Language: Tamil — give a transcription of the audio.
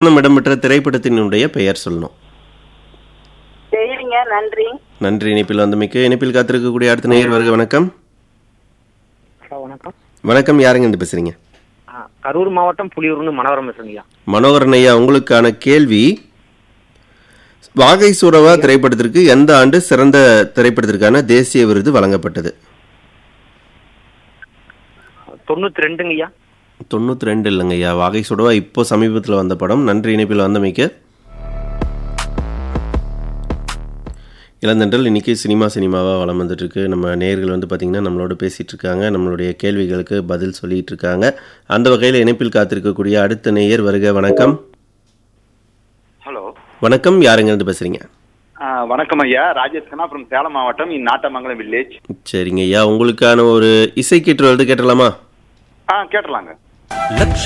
மணிரத்னம் இடம்பெற்ற திரைப்படத்தினுடைய பெயர் சொல்லணும் சரிங்க நன்றி நன்றி இணைப்பில் வந்தமைக்கு இணைப்பில் காத்திருக்கக்கூடிய அடுத்த நேயர் வருக வணக்கம் ஹலோ வணக்கம் வணக்கம் யாருங்க இருந்து பேசுறீங்க ஆ, கரூர் மாவட்டம் புலியூர்னு மனோரம் பேசுறீங்க மனோகரன் ஐயா உங்களுக்கான கேள்வி வாகை சூறவா திரைப்படத்திற்கு எந்த ஆண்டு சிறந்த திரைப்படத்திற்கான தேசிய விருது வழங்கப்பட்டது தொண்ணூத்தி ரெண்டுங்கய்யா தொண்ணூற்றி ரெண்டு இல்லைங்க ஐயா வாகை சுடவா இப்போ சமீபத்தில் வந்த படம் நன்றி இணைப்பில் வந்தமைக்கு இளந்தன்றல் இன்னைக்கு சினிமா சினிமாவாக வளம் வந்துட்டு இருக்கு நம்ம நேயர்கள் வந்து பார்த்திங்கன்னா நம்மளோட பேசிகிட்டு இருக்காங்க நம்மளுடைய கேள்விகளுக்கு பதில் சொல்லிட்டு இருக்காங்க அந்த வகையில் இணைப்பில் காத்திருக்கக்கூடிய அடுத்த நேயர் வருக வணக்கம் ஹலோ வணக்கம் யாருங்க இருந்து பேசுறீங்க வணக்கம் ஐயா ராஜேஷ் கண்ணா ஃப்ரம் சேலம் மாவட்டம் இன் நாட்டமங்கலம் வில்லேஜ் சரிங்க ஐயா உங்களுக்கான ஒரு இசை கீற்று வந்து கேட்டலாமா ஆ கேட்டலாங்க லட்ச